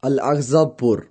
அல் அஹ்ஸாப் போர்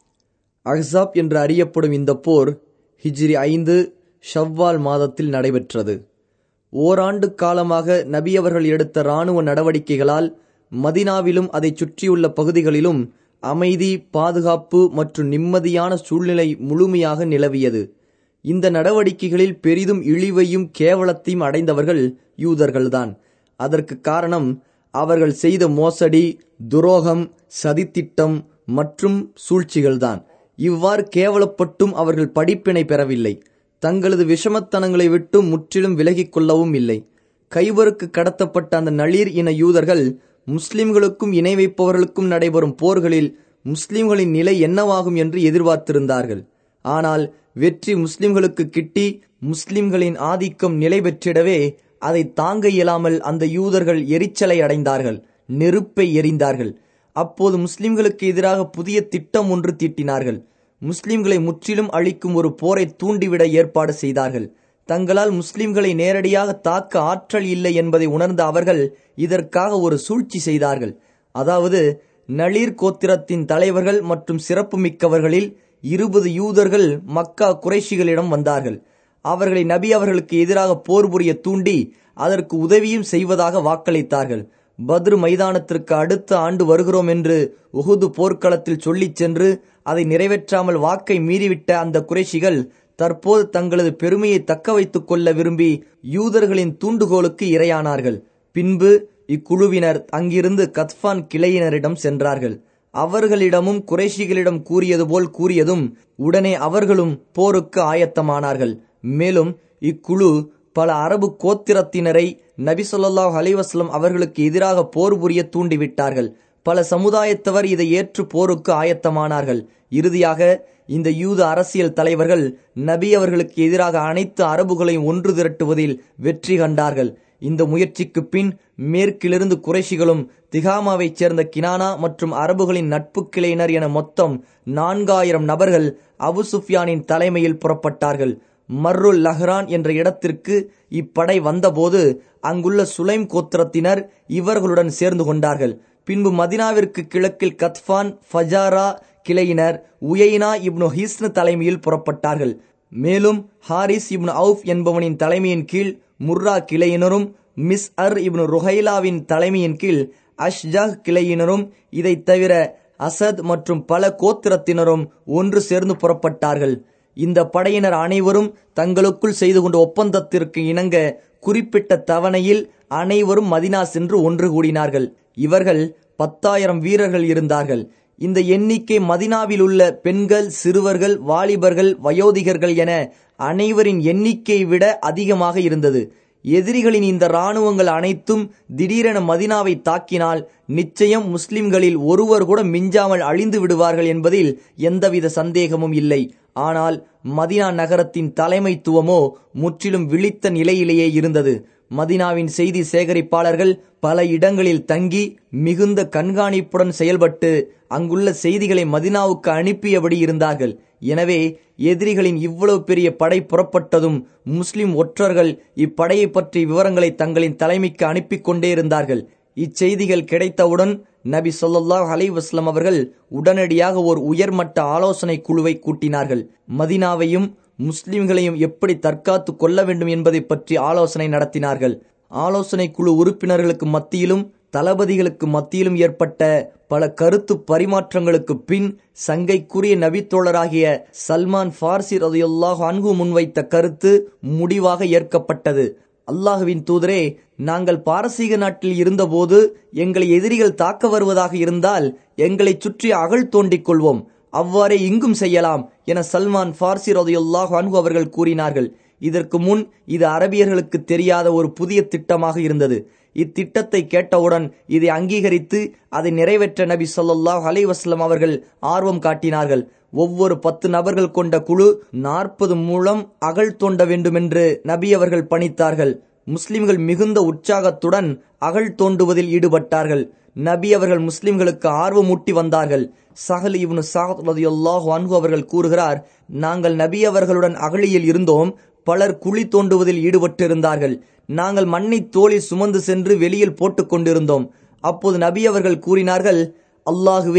அஹ்ஸாப் என்று அறியப்படும் இந்த போர் ஹிஜ்ரி ஐந்து ஷவ்வால் மாதத்தில் நடைபெற்றது ஓராண்டு காலமாக நபி அவர்கள் எடுத்த இராணுவ நடவடிக்கைகளால் மதினாவிலும் அதைச் சுற்றியுள்ள பகுதிகளிலும் அமைதி பாதுகாப்பு மற்றும் நிம்மதியான சூழ்நிலை முழுமையாக நிலவியது இந்த நடவடிக்கைகளில் பெரிதும் இழிவையும் கேவலத்தையும் அடைந்தவர்கள் யூதர்கள்தான் அதற்கு காரணம் அவர்கள் செய்த மோசடி துரோகம் சதித்திட்டம் மற்றும் சூழ்ச்சிகள்தான் இவ்வாறு கேவலப்பட்டும் அவர்கள் படிப்பினை பெறவில்லை தங்களது விஷமத்தனங்களை விட்டு முற்றிலும் விலகிக் கொள்ளவும் இல்லை கைவருக்கு கடத்தப்பட்ட அந்த நளிர் இன யூதர்கள் முஸ்லிம்களுக்கும் இணை வைப்பவர்களுக்கும் நடைபெறும் போர்களில் முஸ்லிம்களின் நிலை என்னவாகும் என்று எதிர்பார்த்திருந்தார்கள் ஆனால் வெற்றி முஸ்லிம்களுக்கு கிட்டி முஸ்லிம்களின் ஆதிக்கம் நிலை பெற்றிடவே அதை தாங்க இயலாமல் அந்த யூதர்கள் எரிச்சலை அடைந்தார்கள் நெருப்பை எரிந்தார்கள் அப்போது முஸ்லிம்களுக்கு எதிராக புதிய திட்டம் ஒன்று தீட்டினார்கள் முஸ்லிம்களை முற்றிலும் அழிக்கும் ஒரு போரை தூண்டிவிட ஏற்பாடு செய்தார்கள் தங்களால் முஸ்லிம்களை நேரடியாக தாக்க ஆற்றல் இல்லை என்பதை உணர்ந்த அவர்கள் இதற்காக ஒரு சூழ்ச்சி செய்தார்கள் அதாவது நளிர் கோத்திரத்தின் தலைவர்கள் மற்றும் சிறப்பு மிக்கவர்களில் இருபது யூதர்கள் மக்கா குறைஷிகளிடம் வந்தார்கள் அவர்களை நபி அவர்களுக்கு எதிராக போர் புரிய தூண்டி அதற்கு உதவியும் செய்வதாக வாக்களித்தார்கள் பத்ரு மைதானத்திற்கு அடுத்த ஆண்டு வருகிறோம் என்று உகுது போர்க்களத்தில் சொல்லிச் சென்று அதை நிறைவேற்றாமல் வாக்கை மீறிவிட்ட அந்த குறைஷிகள் தற்போது தங்களது பெருமையை தக்க வைத்துக் கொள்ள விரும்பி யூதர்களின் தூண்டுகோலுக்கு இரையானார்கள் பின்பு இக்குழுவினர் அங்கிருந்து கத்பான் கிளையினரிடம் சென்றார்கள் அவர்களிடமும் குறைஷிகளிடம் கூறியது போல் கூறியதும் உடனே அவர்களும் போருக்கு ஆயத்தமானார்கள் மேலும் இக்குழு பல அரபு கோத்திரத்தினரை நபி சொல்லாஹ் அலைவாஸ்லம் அவர்களுக்கு எதிராக போர் புரிய தூண்டிவிட்டார்கள் பல சமுதாயத்தவர் இதை ஏற்று போருக்கு ஆயத்தமானார்கள் இறுதியாக இந்த யூத அரசியல் தலைவர்கள் நபி அவர்களுக்கு எதிராக அனைத்து அரபுகளையும் ஒன்று திரட்டுவதில் வெற்றி கண்டார்கள் இந்த முயற்சிக்கு பின் மேற்கிலிருந்து குறைஷிகளும் திகாமாவைச் சேர்ந்த கினானா மற்றும் அரபுகளின் நட்பு கிளையினர் என மொத்தம் நான்காயிரம் நபர்கள் அபு சுஃபியானின் தலைமையில் புறப்பட்டார்கள் மர்ருல் லஹ்ரான் என்ற இடத்திற்கு இப்படை வந்தபோது அங்குள்ள சுலைம் கோத்திரத்தினர் இவர்களுடன் சேர்ந்து கொண்டார்கள் பின்பு மதினாவிற்கு கிழக்கில் கத்பான் ஃபஜாரா கிளையினர் உயைனா இப்னு ஹிஸ்னு தலைமையில் புறப்பட்டார்கள் மேலும் ஹாரிஸ் இப்னு அவுஃப் என்பவனின் தலைமையின் கீழ் முர்ரா கிளையினரும் மிஸ் அர் இப்னு ருஹைலாவின் தலைமையின் கீழ் அஷ்ஜாஹ் கிளையினரும் இதைத் தவிர அசத் மற்றும் பல கோத்திரத்தினரும் ஒன்று சேர்ந்து புறப்பட்டார்கள் இந்த படையினர் அனைவரும் தங்களுக்குள் செய்து கொண்ட ஒப்பந்தத்திற்கு இணங்க குறிப்பிட்ட தவணையில் அனைவரும் மதினா சென்று ஒன்று கூடினார்கள் இவர்கள் பத்தாயிரம் வீரர்கள் இருந்தார்கள் இந்த எண்ணிக்கை மதினாவில் உள்ள பெண்கள் சிறுவர்கள் வாலிபர்கள் வயோதிகர்கள் என அனைவரின் எண்ணிக்கையை விட அதிகமாக இருந்தது எதிரிகளின் இந்த இராணுவங்கள் அனைத்தும் திடீரென மதினாவை தாக்கினால் நிச்சயம் முஸ்லிம்களில் ஒருவர் கூட மிஞ்சாமல் அழிந்து விடுவார்கள் என்பதில் எந்தவித சந்தேகமும் இல்லை ஆனால் மதினா நகரத்தின் தலைமைத்துவமோ முற்றிலும் விழித்த நிலையிலேயே இருந்தது மதினாவின் செய்தி சேகரிப்பாளர்கள் பல இடங்களில் தங்கி மிகுந்த கண்காணிப்புடன் செயல்பட்டு அங்குள்ள செய்திகளை மதினாவுக்கு அனுப்பியபடி இருந்தார்கள் எனவே எதிரிகளின் இவ்வளவு பெரிய படை புறப்பட்டதும் முஸ்லிம் ஒற்றர்கள் இப்படையை பற்றி விவரங்களை தங்களின் தலைமைக்கு அனுப்பி கொண்டே இருந்தார்கள் இச்செய்திகள் கிடைத்தவுடன் நபி சொல்லாஹ் அலைவாஸ்லம் அவர்கள் உடனடியாக ஒரு உயர்மட்ட ஆலோசனை குழுவை கூட்டினார்கள் மதினாவையும் முஸ்லிம்களையும் எப்படி தற்காத்து கொள்ள வேண்டும் என்பதை பற்றி ஆலோசனை நடத்தினார்கள் ஆலோசனை குழு உறுப்பினர்களுக்கு மத்தியிலும் தளபதிகளுக்கு மத்தியிலும் ஏற்பட்ட பல கருத்து பரிமாற்றங்களுக்கு பின் சங்கைக்குரிய நபித்தோழராகிய சல்மான் ஃபார்சி ரதையுல்லாஹ் அன்கு முன்வைத்த கருத்து முடிவாக ஏற்கப்பட்டது அல்லாஹுவின் தூதரே நாங்கள் பாரசீக நாட்டில் இருந்தபோது எங்களை எதிரிகள் தாக்க வருவதாக இருந்தால் எங்களை சுற்றி அகழ் தோண்டிக் கொள்வோம் அவ்வாறே இங்கும் செய்யலாம் என சல்மான் ஃபார்சி ரதையுல்லாஹ் அன்கு அவர்கள் கூறினார்கள் இதற்கு முன் இது அரபியர்களுக்கு தெரியாத ஒரு புதிய திட்டமாக இருந்தது இத்திட்டத்தை கேட்டவுடன் இதை அங்கீகரித்து அதை நிறைவேற்ற நபி சொல்லாஹ் அலைவாஸ்லம் அவர்கள் ஆர்வம் காட்டினார்கள் ஒவ்வொரு பத்து நபர்கள் கொண்ட குழு நாற்பது மூலம் அகழ் தோண்ட வேண்டுமென்று நபி அவர்கள் பணித்தார்கள் முஸ்லிம்கள் மிகுந்த உற்சாகத்துடன் அகழ் தோண்டுவதில் ஈடுபட்டார்கள் நபி அவர்கள் முஸ்லிம்களுக்கு ஆர்வமூட்டி வந்தார்கள் சஹல் இப்னு சாஹத் ரதியுல்லாஹு அன்ஹு அவர்கள் கூறுகிறார் நாங்கள் நபி அவர்களுடன் அகழியில் இருந்தோம் பலர் குழி தோண்டுவதில் ஈடுபட்டிருந்தார்கள் நாங்கள் மண்ணை தோளில் சுமந்து சென்று வெளியில் போட்டுக் கொண்டிருந்தோம் அப்போது நபி அவர்கள் கூறினார்கள் அல்லாகுவே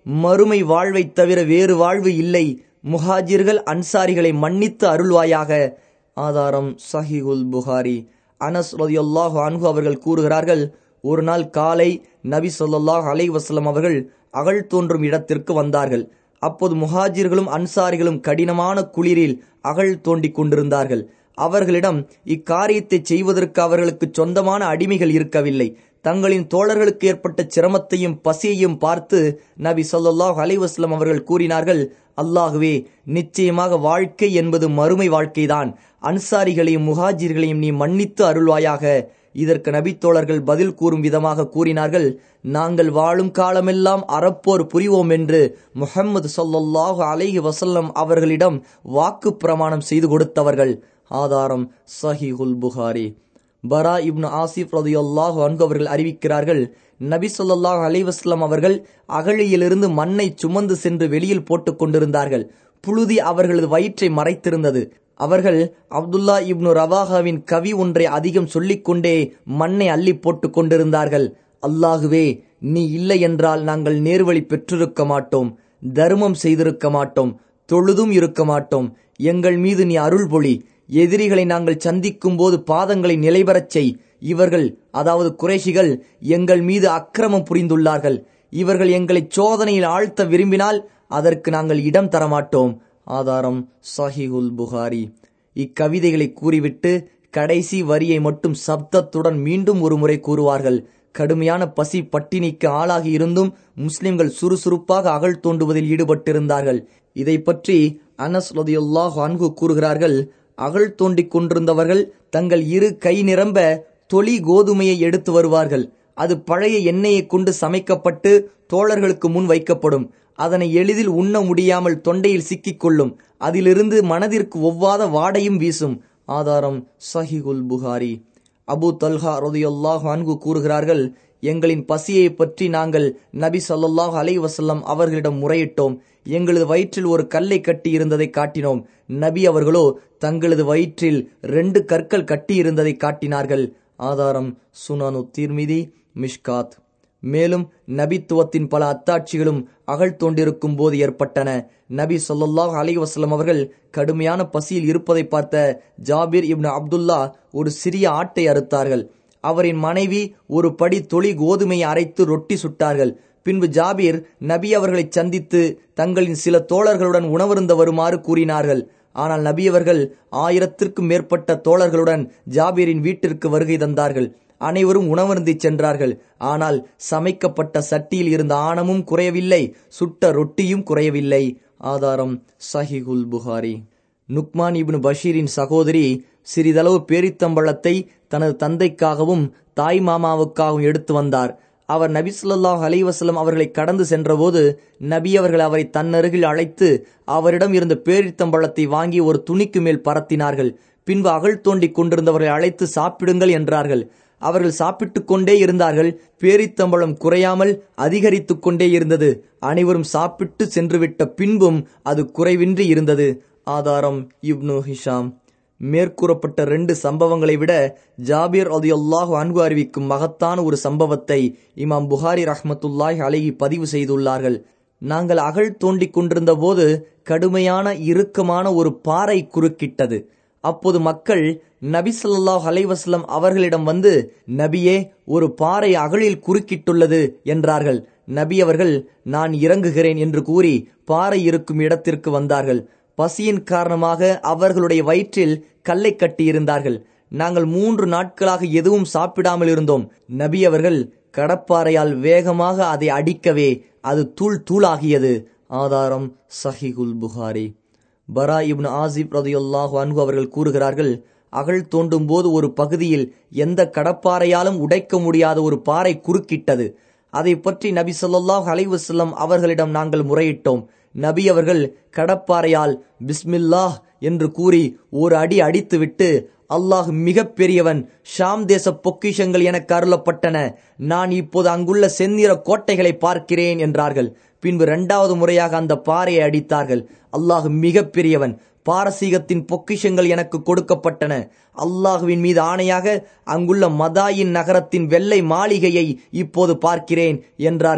மறுமை வாழ்வைத் தவிர வேறு வாழ்வு இல்லை முஹாஜிர்கள் அன்சாரிகளை மன்னித்து அருள்வாயாக ஆதாரம் சஹிகுல் புகாரி அனஸ் ரதியுல்லாஹு அன்ஹு அவர்கள் கூறுகிறார்கள் ஒரு நாள் காலை நபி சொல்லாஹ் அலை வசலம் அவர்கள் அகழ் தோன்றும் இடத்திற்கு வந்தார்கள் அப்போது முஹாஜிர்களும் அன்சாரிகளும் கடினமான குளிரில் அகழ் தோண்டிக் கொண்டிருந்தார்கள் அவர்களிடம் இக்காரியத்தை செய்வதற்கு அவர்களுக்கு சொந்தமான அடிமைகள் இருக்கவில்லை தங்களின் தோழர்களுக்கு ஏற்பட்ட சிரமத்தையும் பசியையும் பார்த்து நபி சொல்லாஹ் அலைவாஸ்லம் அவர்கள் கூறினார்கள் அல்லாகுவே நிச்சயமாக வாழ்க்கை என்பது மறுமை வாழ்க்கைதான் அன்சாரிகளையும் முஹாஜிர்களையும் நீ மன்னித்து அருள்வாயாக இதற்கு நபித்தோழர்கள் பதில் கூறும் விதமாக கூறினார்கள் நாங்கள் வாழும் காலமெல்லாம் அறப்போர் புரிவோம் என்று முஹம்மது சொல்லல்லாஹு அலைஹி வசல்லம் அவர்களிடம் வாக்கு பிரமாணம் செய்து கொடுத்தவர்கள் ஆதாரம் சஹிஹுல் புகாரி பரா இப்னு ஆசிப் ரதியுல்லாஹு அன்கு அவர்கள் அறிவிக்கிறார்கள் நபி சொல்லாஹ் அலைவாஸ்லாம் அவர்கள் அகழியிலிருந்து மண்ணை சுமந்து சென்று வெளியில் போட்டுக் கொண்டிருந்தார்கள் புழுதி அவர்களது வயிற்றை மறைத்திருந்தது அவர்கள் அப்துல்லா இப்னு ரவாஹாவின் கவி ஒன்றை அதிகம் சொல்லிக்கொண்டே மண்ணை அள்ளி போட்டுக் கொண்டிருந்தார்கள் அல்லாகுவே நீ இல்லை என்றால் நாங்கள் நேர்வழி பெற்றிருக்க மாட்டோம் தர்மம் செய்திருக்க மாட்டோம் தொழுதும் இருக்க மாட்டோம் எங்கள் மீது நீ அருள் பொழி எதிரிகளை நாங்கள் சந்திக்கும் போது பாதங்களை நிலைபெறச் செய் இவர்கள் அதாவது குறைஷிகள் எங்கள் மீது அக்கிரமம் புரிந்துள்ளார்கள் இவர்கள் எங்களை சோதனையில் ஆழ்த்த விரும்பினால் அதற்கு நாங்கள் இடம் தரமாட்டோம் ஆதாரம் சஹிகுல் புகாரி இக்கவிதைகளை கூறிவிட்டு கடைசி வரியை மட்டும் சப்தத்துடன் மீண்டும் ஒரு முறை கூறுவார்கள் கடுமையான பசி பட்டினிக்கு ஆளாகி இருந்தும் முஸ்லிம்கள் சுறுசுறுப்பாக அகழ் தோண்டுவதில் ஈடுபட்டிருந்தார்கள் இதை பற்றி அனஸ் ரதியுல்லாஹ் அன்கு கூறுகிறார்கள் அகழ் தோண்டிக் கொண்டிருந்தவர்கள் தங்கள் இரு கை நிரம்ப தொளி கோதுமையை எடுத்து வருவார்கள் அது பழைய எண்ணெயை கொண்டு சமைக்கப்பட்டு தோழர்களுக்கு முன் வைக்கப்படும் அதனை எளிதில் உண்ண முடியாமல் தொண்டையில் சிக்கிக்கொள்ளும் அதிலிருந்து மனதிற்கு ஒவ்வாத வாடையும் வீசும் ஆதாரம் சஹிகுல் புகாரி அபு தல்ஹா ரதியுல்லாஹ் அன்கு கூறுகிறார்கள் எங்களின் பசியை பற்றி நாங்கள் நபி சொல்லாஹ் அலை வசல்லம் அவர்களிடம் முறையிட்டோம் எங்களது வயிற்றில் ஒரு கல்லை கட்டி இருந்ததை காட்டினோம் நபி அவர்களோ தங்களது வயிற்றில் ரெண்டு கற்கள் கட்டி இருந்ததை காட்டினார்கள் ஆதாரம் சுனானு தீர்மிதி மிஷ்காத் மேலும் நபித்துவத்தின் பல அத்தாட்சிகளும் அகழ் தோண்டிருக்கும் போது ஏற்பட்டன நபி சொல்லாஹ் அலி வசலம் அவர்கள் கடுமையான பசியில் இருப்பதை பார்த்த ஜாபிர் இப்னு அப்துல்லா ஒரு சிறிய ஆட்டை அறுத்தார்கள் அவரின் மனைவி ஒரு படி தொளி கோதுமையை அரைத்து ரொட்டி சுட்டார்கள் பின்பு ஜாபீர் நபி அவர்களை சந்தித்து தங்களின் சில தோழர்களுடன் உணவருந்த வருமாறு கூறினார்கள் ஆனால் நபி அவர்கள் ஆயிரத்திற்கும் மேற்பட்ட தோழர்களுடன் ஜாபீரின் வீட்டிற்கு வருகை தந்தார்கள் அனைவரும் உணவருந்தி சென்றார்கள் ஆனால் சமைக்கப்பட்ட சட்டியில் இருந்த ஆணமும் குறையவில்லை சுட்ட ரொட்டியும் குறையவில்லை ஆதாரம் சஹிகுல் புகாரி நுக்மான் இப்னு பஷீரின் சகோதரி சிறிதளவு பேரித்தம்பழத்தை தனது தந்தைக்காகவும் தாய் மாமாவுக்காகவும் எடுத்து வந்தார் அவர் நபி சொல்லாஹ் அலைவசலம் அவர்களை கடந்து சென்றபோது நபி அவர்கள் அவரை தன்னருகில் அழைத்து அவரிடம் இருந்த பேரித்தம்பழத்தை வாங்கி ஒரு துணிக்கு மேல் பரத்தினார்கள் பின்பு அகழ் தோண்டிக் கொண்டிருந்தவர்களை அழைத்து சாப்பிடுங்கள் என்றார்கள் அவர்கள் சாப்பிட்டுக் கொண்டே இருந்தார்கள் பேரித்தம்பழம் குறையாமல் அதிகரித்துக் கொண்டே இருந்தது அனைவரும் சாப்பிட்டு சென்றுவிட்ட பின்பும் அது குறைவின்றி இருந்தது ஆதாரம் இப்னு ஹிஷாம் மேற்கூறப்பட்ட ரெண்டு சம்பவங்களை விட ஜாபீர் அல்லாஹு அன்பு அறிவிக்கும் மகத்தான ஒரு சம்பவத்தை இமாம் புகாரி ரஹ்மத்துல்லாஹ் அலகி பதிவு செய்துள்ளார்கள் நாங்கள் அகழ் தோண்டிக் கொண்டிருந்த போது கடுமையான இறுக்கமான ஒரு பாறை குறுக்கிட்டது அப்போது மக்கள் நபி சொல்லாஹ் அலைவாஸ்லம் அவர்களிடம் வந்து நபியே ஒரு பாறை அகழில் குறுக்கிட்டுள்ளது என்றார்கள் நபி அவர்கள் நான் இறங்குகிறேன் என்று கூறி பாறை இருக்கும் இடத்திற்கு வந்தார்கள் பசியின் காரணமாக அவர்களுடைய வயிற்றில் கல்லை கட்டியிருந்தார்கள் நாங்கள் மூன்று நாட்களாக எதுவும் சாப்பிடாமல் இருந்தோம் நபி அவர்கள் கடப்பாறையால் வேகமாக அதை அடிக்கவே அது தூள் தூளாகியது ஆதாரம் சஹிகுல் புகாரி பரா இப்னு ஆசிப் ரதியுல்லாஹு அன்ஹு அவர்கள் கூறுகிறார்கள் அகழ் தோண்டும் போது ஒரு பகுதியில் எந்த கடப்பாறையாலும் உடைக்க முடியாத ஒரு பாறை குறுக்கிட்டது அதை பற்றி நபி சொல்லாஹ் அலைவசல்லம் அவர்களிடம் நாங்கள் முறையிட்டோம் நபி அவர்கள் கடப்பாறையால் பிஸ்மில்லாஹ் என்று கூறி ஒரு அடி அடித்துவிட்டு அல்லாஹ் மிக பெரியவன் ஷாம் தேச பொக்கிஷங்கள் எனக்கு அருளப்பட்டன நான் இப்போது அங்குள்ள செந்நிற கோட்டைகளை பார்க்கிறேன் என்றார்கள் பின்பு இரண்டாவது முறையாக அந்த பாறையை அடித்தார்கள் அல்லாஹ் மிக பெரியவன் பாரசீகத்தின் பொக்கிஷங்கள் எனக்கு கொடுக்கப்பட்டன அல்லாஹுவின் மீது ஆணையாக அங்குள்ள மதாயின் நகரத்தின் வெள்ளை மாளிகையை இப்போது பார்க்கிறேன் என்றார்கள்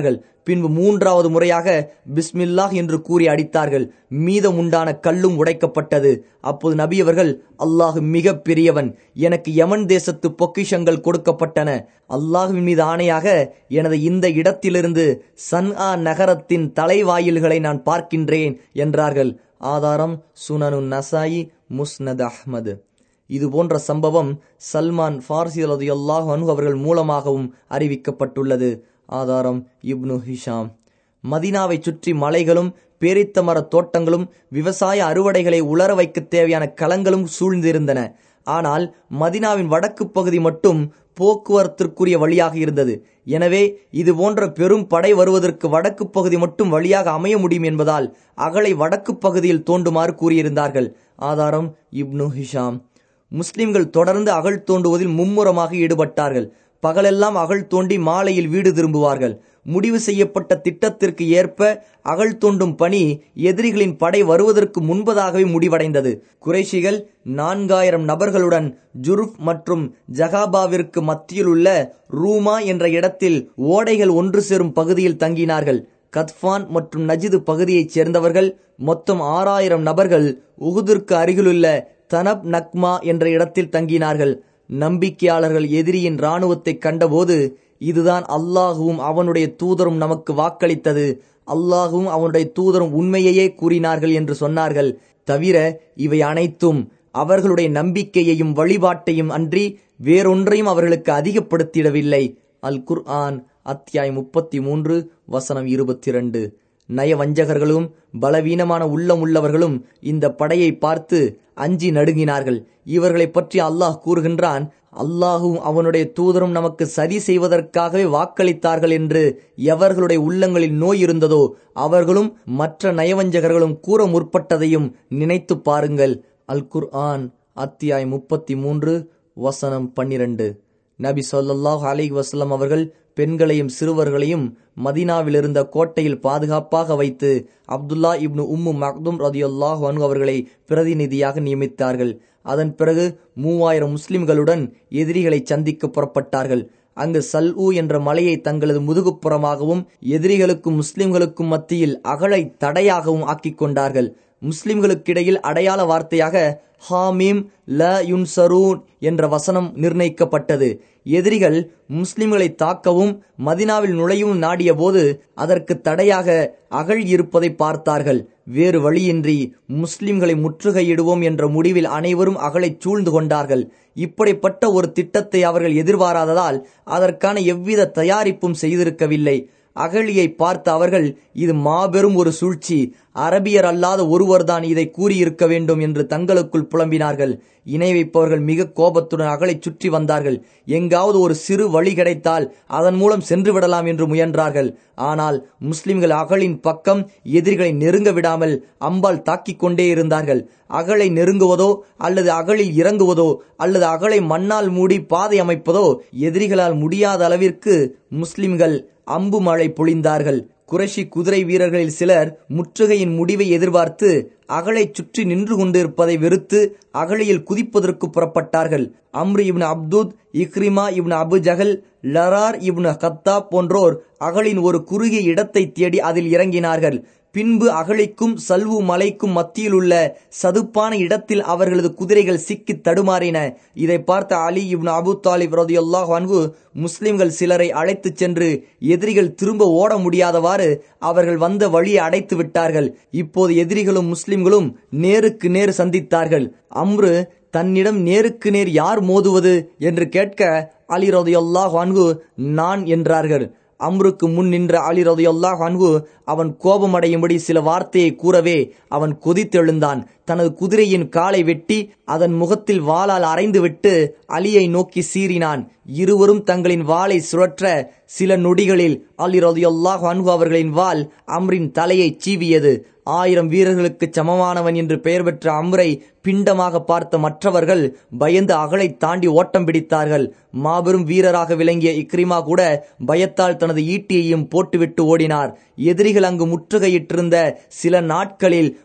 பின்பு மூன்றாவது முறையாக பிஸ்மில்லாஹ் என்று கூறி அடித்தார்கள் மீதமுண்டான கல்லும் உடைக்கப்பட்டது அப்போது நபி அவர்கள் அல்லாஹ் மிக பெரியவன் எனக்கு யமன் தேசத்து பொக்கிஷங்கள் கொடுக்கப்பட்டன அல்லாஹுவின் மீது ஆணையாக எனது இந்த இடத்திலிருந்து சன்ஆ நகரத்தின் தலைவாயில்களை நான் பார்க்கின்றேன் என்றார்கள் ஆதாரம் சுனனு நசாயி முஸ்னத் அஹ்மது இது போன்ற சம்பவம் சல்மான் ஃபார்சி ரலியல்லாஹு அன்ஹு அவர்கள் மூலமாகவும் அறிவிக்கப்பட்டுள்ளது ஆதாரம் இப்னு ஹிஷாம் மதினாவை சுற்றி மலைகளும் பேரித்த மர தோட்டங்களும் விவசாய அறுவடைகளை உலர வைக்க தேவையான களங்களும் சூழ்ந்திருந்தன ஆனால் மதினாவின் வடக்கு பகுதி மட்டும் போக்குவரத்திற்குரிய வழியாக இருந்தது எனவே இது போன்ற பெரும் படை வருவதற்கு வடக்கு பகுதி மட்டும் வழியாக அமைய முடியும் என்பதால் அகலை வடக்கு பகுதியில் தோண்டுமாறு கூறியிருந்தார்கள் ஆதாரம் இப்னு ஹிஷாம் முஸ்லிம்கள் தொடர்ந்து அகழ் தோண்டுவதில் மும்முரமாக ஈடுபட்டார்கள் பகலெல்லாம் அகழ் தோண்டி மாலையில் வீடு திரும்புவார்கள் முடிவு செய்யப்பட்ட திட்டத்திற்கு ஏற்ப அகழ் தோண்டும் பணி எதிரிகளின் படை வருவதற்கு முன்பதாகவே முடிவடைந்தது குறைஷிகள் நான்காயிரம் நபர்களுடன் ஜுருப் மற்றும் ஜகாபாவிற்கு மத்தியில் உள்ள ரூமா என்ற இடத்தில் ஓடைகள் ஒன்று சேரும் பகுதியில் தங்கினார்கள் கத்பான் மற்றும் நஜிது பகுதியைச் சேர்ந்தவர்கள் மொத்தம் ஆறாயிரம் நபர்கள் உகுதிற்கு அருகிலுள்ள தனப் நக்மா என்ற இடத்தில் தங்கினார்கள் நம்பிக்கையாளர்கள் எதிரியின் இராணுவத்தை கண்டபோது இதுதான் அல்லாஹுவும் அவனுடைய தூதரும் நமக்கு வாக்களித்தது அல்லாஹுவும் அவனுடைய தூதரும் உண்மையையே கூறினார்கள் என்று சொன்னார்கள் தவிர இவை அனைத்தும் அவர்களுடைய நம்பிக்கையையும் வழிபாட்டையும் அன்றி வேறொன்றையும் அவர்களுக்கு அதிகப்படுத்திடவில்லை அல் குர் ஆன் அத்தியாய் முப்பத்தி மூன்று வசனம் இருபத்தி இரண்டு நயவஞ்சகர்களும் பலவீனமான உள்ளம் உள்ளவர்களும் இந்த படையை பார்த்து அஞ்சி நடுங்கினார்கள் இவர்களை பற்றி அல்லாஹ் கூறுகின்றான் அல்லாஹும் அவனுடைய தூதரும் நமக்கு சதி செய்வதற்காகவே வாக்களித்தார்கள் என்று எவர்களுடைய உள்ளங்களில் நோய் இருந்ததோ அவர்களும் மற்ற நயவஞ்சகர்களும் கூற முற்பட்டதையும் நினைத்து பாருங்கள் அல் குர் ஆன் அத்தியாய் முப்பத்தி மூன்று வசனம் பன்னிரண்டு நபி சொல்லாஹ் அலி வசலம் அவர்கள் பெண்களையும் சிறுவர்களையும் மதினாவில் இருந்த கோட்டையில் பாதுகாப்பாக வைத்து அப்துல்லா இப்னு உம்மு மக்தும் ரதியுல்லாஹ் அனு அவர்களை பிரதிநிதியாக நியமித்தார்கள் அதன் பிறகு மூவாயிரம் முஸ்லிம்களுடன் எதிரிகளை சந்திக்க புறப்பட்டார்கள் அங்கு சல்ஊ என்ற மலையை தங்களது முதுகுப்புறமாகவும் எதிரிகளுக்கும் முஸ்லிம்களுக்கும் மத்தியில் அகழை தடையாகவும் ஆக்கிக் கொண்டார்கள் முஸ்லிம்களுக்கிடையில் அடையாள வார்த்தையாக ஹாமீம் ல யுன்சரூன் என்ற வசனம் நிர்ணயிக்கப்பட்டது எதிரிகள் முஸ்லிம்களை தாக்கவும் மதினாவில் நுழையவும் நாடிய போது அதற்கு தடையாக அகழ் இருப்பதை பார்த்தார்கள் வேறு வழியின்றி முஸ்லிம்களை முற்றுகையிடுவோம் என்ற முடிவில் அனைவரும் அகலை சூழ்ந்து கொண்டார்கள் இப்படிப்பட்ட ஒரு திட்டத்தை அவர்கள் எதிர்பாராததால் அதற்கான எவ்வித தயாரிப்பும் செய்திருக்கவில்லை அகழியை பார்த்த அவர்கள் இது மாபெரும் ஒரு சூழ்ச்சி அரபியர் அல்லாத ஒருவர்தான் இதை கூறியிருக்க வேண்டும் என்று தங்களுக்குள் புலம்பினார்கள் இணை வைப்பவர்கள் மிக கோபத்துடன் அகலை சுற்றி வந்தார்கள் எங்காவது ஒரு சிறு வழி கிடைத்தால் அதன் மூலம் சென்று விடலாம் என்று முயன்றார்கள் ஆனால் முஸ்லிம்கள் அகலின் பக்கம் எதிரிகளை நெருங்க விடாமல் அம்பால் தாக்கிக் கொண்டே இருந்தார்கள் அகலை நெருங்குவதோ அல்லது அகலில் இறங்குவதோ அல்லது அகலை மண்ணால் மூடி பாதை அமைப்பதோ எதிரிகளால் முடியாத அளவிற்கு முஸ்லிம்கள் அம்பு மழை பொழிந்தார்கள் குறைஷி குதிரை வீரர்களில் சிலர் முற்றுகையின் முடிவை எதிர்பார்த்து அகலை சுற்றி நின்று கொண்டிருப்பதை வெறுத்து அகழியில் குதிப்பதற்கு புறப்பட்டார்கள் அம்ரு இப்னு அப்தூத் இக்ரிமா இப்னு அபு ஜஹல் லரார் இப்னு கத்தா போன்றோர் அகலின் ஒரு குறுகிய இடத்தை தேடி அதில் இறங்கினார்கள் பின்பு அகழிக்கும் சல்வு மலைக்கும் மத்தியில் உள்ள சதுப்பான இடத்தில் அவர்களது குதிரைகள் சிக்கி தடுமாறின இதை பார்த்த அலி இப்னு அபு தாலிப் ரதியுல்லாஹ் அன்கு முஸ்லிம்கள் சிலரை அழைத்துச் சென்று எதிரிகள் திரும்ப ஓட முடியாதவாறு அவர்கள் வந்த வழியை அடைத்து விட்டார்கள் இப்போது எதிரிகளும் முஸ்லிம்களும் நேருக்கு நேர் சந்தித்தார்கள் அம்ரு தன்னிடம் நேருக்கு நேர் யார் மோதுவது என்று கேட்க அலி ரதியுல்லாஹ் அன்கு நான் என்றார்கள் அம்ருக்கு முன் நின்ற அலி ரதையொல்லாஹ் அன்கு அவன் கோபமடையும்படி சில வார்த்தையை கூறவே அவன் கொதித்தெழுந்தான் தனது குதிரையின் காலை வெட்டி அதன் முகத்தில் வாளால் அரைந்துவிட்டு அலியை நோக்கி சீறினான் இருவரும் தங்களின் வாளை சுழற்ற சில நொடிகளில் அலி ரதையொல்லாஹ் அன்கு அவர்களின் வாள் அம்ரின் தலையை சீவியது ஆயிரம் வீரர்களுக்கு சமமானவன் என்று பெயர் பெற்ற அம்ரை பிண்டமாக பார்த்த மற்றவர்கள் பயந்து அகலை தாண்டி ஓட்டம் பிடித்தார்கள் மாபெரும் வீரராக விளங்கிய இக்ரிமா கூட பயத்தால் தனது ஈட்டியையும் போட்டுவிட்டு ஓடினார் எதிரிகள் அங்கு முற்றுகையிட்டிருந்த சில நாட்களில்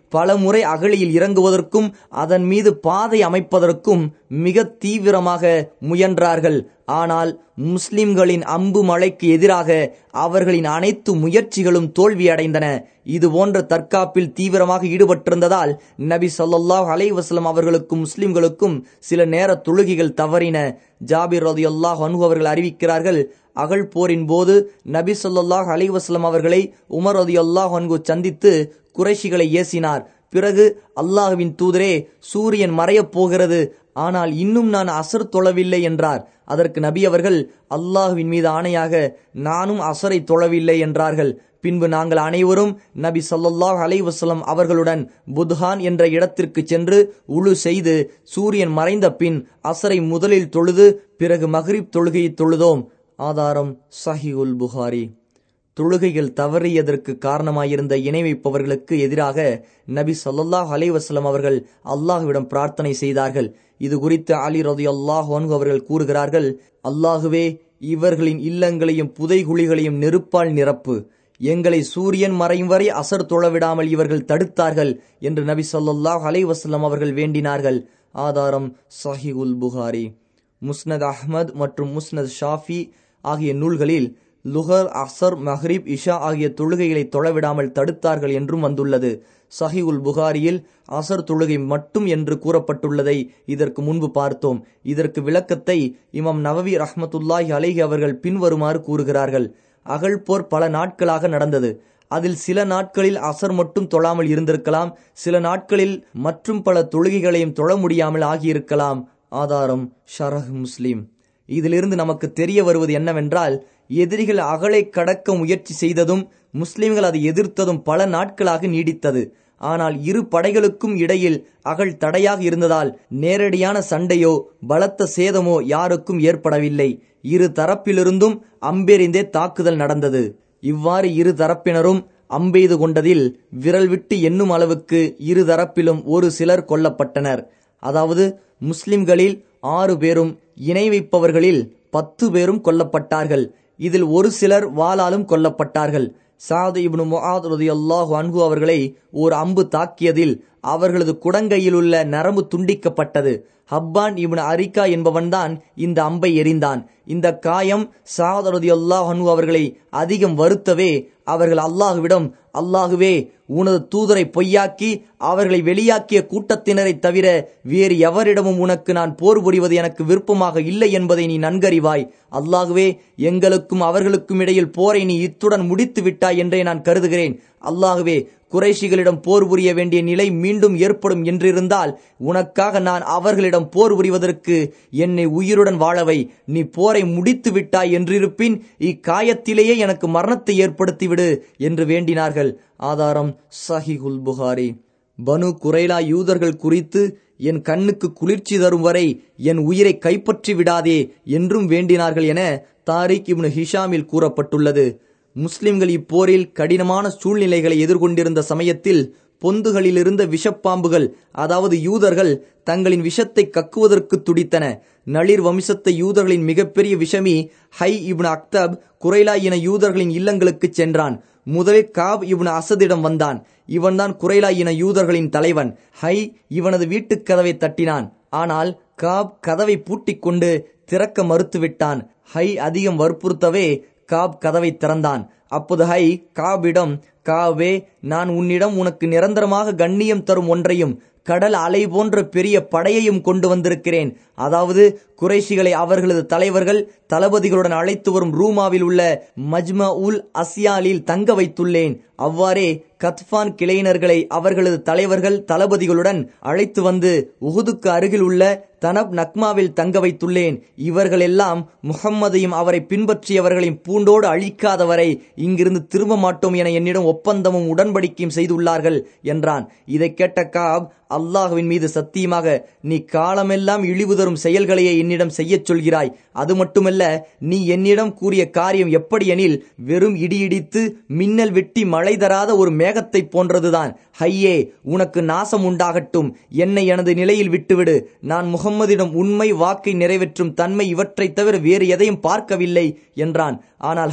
பல முறை அகழியில் இறங்குவதற்கும் அதன் மீது பாதை அமைப்பதற்கும் மிக தீவிரமாக முயன்றார்கள் ஆனால் முஸ்லிம்களின் அம்பு மழைக்கு எதிராக அவர்களின் அனைத்து முயற்சிகளும் தோல்வியடைந்தன இது போன்ற தற்காப்பில் தீவிரமாக ஈடுபட்டிருந்ததால் நபி சொல்லாஹ் அலைவாஸ்லம் அவர்களுக்கும் முஸ்லிம்களுக்கும் சில நேர தொழுகைகள் தவறின ஜாபிர் ரதி அல்லாஹ் அனு அவர்கள் அறிவிக்கிறார்கள் அகழ் போரின் போது நபி சொல்லாஹ் அலைவாஸ்லம் அவர்களை உமர் ரதி அல்லாஹ் அன்கு சந்தித்து குறைஷிகளை ஏசினார் பிறகு அல்லாஹுவின் தூதரே சூரியன் மறையப் போகிறது ஆனால் இன்னும் நான் அசர் தொழவில்லை என்றார் அதற்கு நபி அவர்கள் அல்லாஹுவின் மீது ஆணையாக நானும் அசரை தொழவில்லை என்றார்கள் பின்பு நாங்கள் அனைவரும் நபி சொல்லாஹ் அலைவசலம் அவர்களுடன் புத்ஹான் என்ற இடத்திற்கு சென்று உழு செய்து சூரியன் மறைந்த பின் அசரை முதலில் தொழுது பிறகு மஹ்ரிப் தொழுகையை தொழுதோம் ஆதாரம் சஹிஉல் புகாரி தொழுகைகள் தவறியதற்கு காரணமாயிருந்த இணை வைப்பவர்களுக்கு எதிராக நபி சொல்லாஹ் அலைவாஸ்லம் அவர்கள் அல்லாஹுவிடம் பிரார்த்தனை செய்தார்கள் இது குறித்து அலி ரதி அல்லாஹ் அவர்கள் கூறுகிறார்கள் அல்லாஹுவே இவர்களின் இல்லங்களையும் புதைகுழிகளையும் நெருப்பால் நிரப்பு எங்களை சூரியன் மறையும் வரை அசர் தொழவிடாமல் இவர்கள் தடுத்தார்கள் என்று நபி சொல்லாஹ் அலைவாஸ்லம் அவர்கள் வேண்டினார்கள் ஆதாரம் சஹி உல் புகாரி முஸ்னத் அஹ்மத் மற்றும் முஸ்னத் ஷாஃபி ஆகிய நூல்களில் லுஹர் அசர் மஹ்ரிப் இஷா ஆகிய தொழுகைகளை தொழவிடாமல் தடுத்தார்கள் என்றும் வந்துள்ளது சஹி உல் புகாரியில் அசர் தொழுகை மட்டும் என்று கூறப்பட்டுள்ளதை இதற்கு முன்பு பார்த்தோம் இதற்கு விளக்கத்தை இமாம் நவவி ரஹ்மத்துல்லாஹி அலைஹி அவர்கள் பின்வருமாறு கூறுகிறார்கள் அகழ் போர் பல நாட்களாக நடந்தது அதில் சில நாட்களில் அசர் மட்டும் தொழாமல் இருந்திருக்கலாம் சில நாட்களில் மற்றும் பல தொழுகைகளையும் தொழ முடியாமல் ஆகியிருக்கலாம் ஆதாரம் ஷரஹ் முஸ்லிம் இதிலிருந்து நமக்கு தெரிய வருவது என்னவென்றால் எதிரிகள் அகலை கடக்க முயற்சி செய்ததும் முஸ்லிம்கள் அதை எதிர்த்ததும் பல நாட்களாக நீடித்தது ஆனால் இரு படைகளுக்கும் இடையில் அகழ் தடையாக இருந்ததால் நேரடியான சண்டையோ பலத்த சேதமோ யாருக்கும் ஏற்படவில்லை இரு தரப்பிலிருந்தும் அம்பெறிந்தே தாக்குதல் நடந்தது இவ்வாறு இரு தரப்பினரும் அம்பெய்து கொண்டதில் விரல் விட்டு எண்ணும் அளவுக்கு இரு தரப்பிலும் ஒரு சிலர் கொல்லப்பட்டனர் அதாவது முஸ்லிம்களில் ஆறு பேரும் இணை வைப்பவர்களில் பத்து பேரும் கொல்லப்பட்டார்கள் இதில் ஒரு சிலர் வாளாலும் கொல்லப்பட்டார்கள் சாது இப்னு முஆத் ரலியல்லாஹு அன்ஹு அவர்களை ஒரு அம்பு தாக்கியதில் அவர்களது குடங்கையில் உள்ள நரம்பு துண்டிக்கப்பட்டது ஹப்பான் இப்னு அரிகா என்பவன்தான் இந்த அம்பை எறிந்தான் இந்த காயம் சாத் ரலியல்லாஹு அன்ஹு அவர்களை அதிகம் வருத்தவே அவர்கள் அல்லாஹுவிடம் அல்லாஹுவே உனது தூதரை பொய்யாக்கி அவர்களை வெளியாக்கிய கூட்டத்தினரை தவிர வேறு எவரிடமும் உனக்கு நான் போர் புரிவது எனக்கு விருப்பமாக இல்லை என்பதை நீ நன்கறிவாய் அல்லாகுவே எங்களுக்கும் அவர்களுக்கும் இடையில் போரை நீ இத்துடன் முடித்து விட்டாய் என்றே நான் கருதுகிறேன் அல்லாகுவே குறைஷிகளிடம் போர் புரிய வேண்டிய நிலை மீண்டும் ஏற்படும் என்றிருந்தால் உனக்காக நான் அவர்களிடம் போர் புரிவதற்கு என்னை உயிருடன் வாழவை நீ போரை முடித்து விட்டாய் என்றிருப்பின் இக்காயத்திலேயே எனக்கு மரணத்தை ஏற்படுத்திவிடு என்று வேண்டினார்கள் ஆதாரம் சஹிகுல் புகாரி பனு குரைலா யூதர்கள் குறித்து என் கண்ணுக்கு குளிர்ச்சி தரும் வரை என் உயிரை கைப்பற்றி விடாதே என்றும் வேண்டினார்கள் என தாரிக் இப்னு ஹிஷாமில் கூறப்பட்டுள்ளது முஸ்லிம்கள் இப்போரில் கடினமான சூழ்நிலைகளை எதிர்கொண்டிருந்த சமயத்தில் பொந்துகளில் இருந்த விஷப்பாம்புகள் அதாவது யூதர்கள் தங்களின் விஷத்தை கக்குவதற்கு துடித்தன நளிர் வம்சத்தை யூதர்களின் மிகப்பெரிய விஷமி ஹை இப்னு அக்தப் குரைலா என யூதர்களின் இல்லங்களுக்கு சென்றான் முதலில் காப் இவன் அசதிடம் வந்தான் இவன்தான் குரைலா இன யூதர்களின் தலைவன் ஹை இவனது வீட்டுக் கதவை தட்டினான் ஆனால் காப் கதவை பூட்டிக் கொண்டு திறக்க மறுத்துவிட்டான் ஹை அதிகம் வற்புறுத்தவே காப் கதவை திறந்தான் அப்போது ஹை காபிடம் காவே நான் உன்னிடம் உனக்கு நிரந்தரமாக கண்ணியம் தரும் ஒன்றையும் கடல் அலை போன்ற பெரிய படையையும் கொண்டு வந்திருக்கிறேன் அதாவது குறைஷிகளை அவர்களது தலைவர்கள் தளபதிகளுடன் அழைத்து வரும் ரூமாவில் உள்ள மஜ்ம உல் அசியாலில் தங்க வைத்துள்ளேன் அவ்வாறே கத்பான் கிளையினர்களை அவர்களது தலைவர்கள் தளபதிகளுடன் அழைத்து வந்து உகுதுக்கு அருகில் உள்ள தனப் நக்மாவில் தங்க வைத்துள்ளேன் இவர்கள் எல்லாம் முகம்மதையும் அவரை பின்பற்றியவர்களையும் பூண்டோடு அழிக்காதவரை இங்கிருந்து திரும்ப மாட்டோம் என என்னிடம் ஒப்பந்தமும் உடன்படிக்கையும் செய்துள்ளார்கள் என்றான் இதை கேட்ட காப் அல்லாஹுவின் மீது சத்தியமாக நீ காலமெல்லாம் இழிவு தரும் செயல்களையே என்னிடம் செய்யச் சொல்கிறாய் அது மட்டுமல்ல நீ என்னிடம் கூறிய காரியம் எப்படி எனில் வெறும் இடியிடித்து மின்னல் வெட்டி மழை தராத ஒரு மேகத்தை போன்றதுதான் ஹையே உனக்கு நாசம் உண்டாகட்டும் என்னை எனது நிலையில் விட்டுவிடு நான் முகம்மதிடம் உண்மை வாக்கை நிறைவேற்றும் தன்மை இவற்றைத் தவிர வேறு எதையும் பார்க்கவில்லை என்றான் ஆனால் ஹை